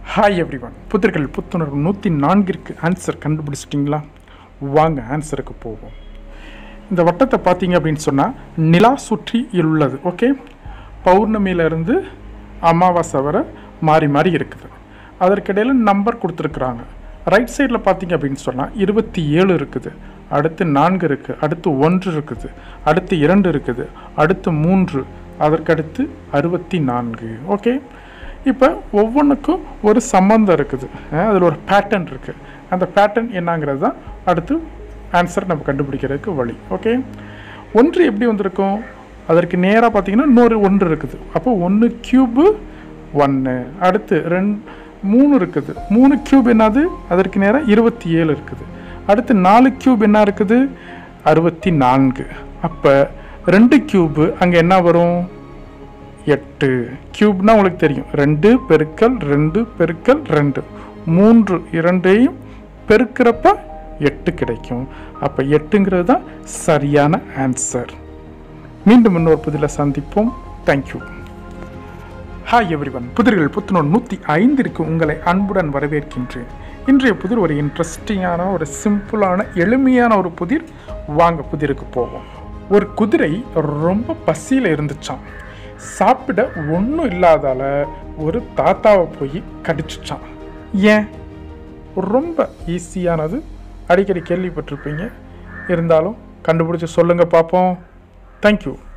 hi every one புத்திர்கள் புத்துணர்வு நூற்றி நான்கிற்கு answer கண்டுபிடிச்சிட்டிங்களா வாங்க ஆன்சருக்கு போவோம் இந்த வட்டத்தை பார்த்தீங்க அப்படின்னு சொன்னால் நிலா சுற்றி உள்ளது ஓகே பௌர்ணமியிலேருந்து அமாவாசை வரை மாறி மாறி இருக்குது அதற்கிடையில் நம்பர் கொடுத்துருக்குறாங்க ரைட் சைடில் பார்த்தீங்க அப்படின்னு சொன்னால் இருபத்தி ஏழு இருக்குது அடுத்து நான்கு இருக்குது அடுத்து ஒன்று இருக்குது அடுத்து இரண்டு இருக்குது அடுத்து மூன்று அதற்கடுத்து அறுபத்தி நான்கு ஓகே இப்போ ஒவ்வொன்றுக்கும் ஒரு சம்மந்தம் இருக்குது அதில் ஒரு பேட்டர்ன் இருக்குது அந்த பேட்டர்ன் என்னங்கிறது தான் அடுத்து ஆன்சர் நம்ம கண்டுபிடிக்கிறதுக்கு வழி ஓகே ஒன்று எப்படி வந்திருக்கும் அதற்கு நேராக பார்த்தீங்கன்னா இன்னொரு ஒன்று இருக்குது அப்போ ஒன்று க்யூபு ஒன்று அடுத்து ரெண்டு மூணு இருக்குது மூணு க்யூப் என்னது அதற்கு நேராக இருபத்தி ஏழு இருக்குது அடுத்து நாலு க்யூப் என்ன இருக்குது அறுபத்தி நான்கு அப்போ ரெண்டு க்யூபு அங்கே என்ன வரும் எட்டு க்யூப்னா உங்களுக்கு தெரியும் ரெண்டு பெருக்கல் ரெண்டு பெருக்கல் ரெண்டு மூன்று இரண்டையும் பெருக்கிறப்ப எட்டு கிடைக்கும் அப்போ எட்டுங்கிறது தான் சரியான ஆன்சர் மீண்டும் இன்னொரு புதில சந்திப்போம் தேங்க்யூ ஹாய் எவ்ரிவன் புதிர்கள் புத்துணர் நூற்றி ஐந்திற்கு உங்களை அன்புடன் வரவேற்கின்றேன் இன்றைய புதிர் ஒரு இன்ட்ரெஸ்டிங்கான ஒரு சிம்பிளான எளிமையான ஒரு புதிர் வாங்க புதிருக்கு போவோம் ஒரு குதிரை ரொம்ப பசியில் இருந்துச்சான் சாப்பிட ஒன்றும் இல்லாதால ஒரு தாத்தாவை போய் கடிச்சிச்சான் ஏன் ரொம்ப ஈஸியானது அடிக்கடி கேள்விப்பட்டிருப்பீங்க இருந்தாலும் கண்டுபிடிச்சி சொல்லுங்கள் பார்ப்போம் தேங்க்யூ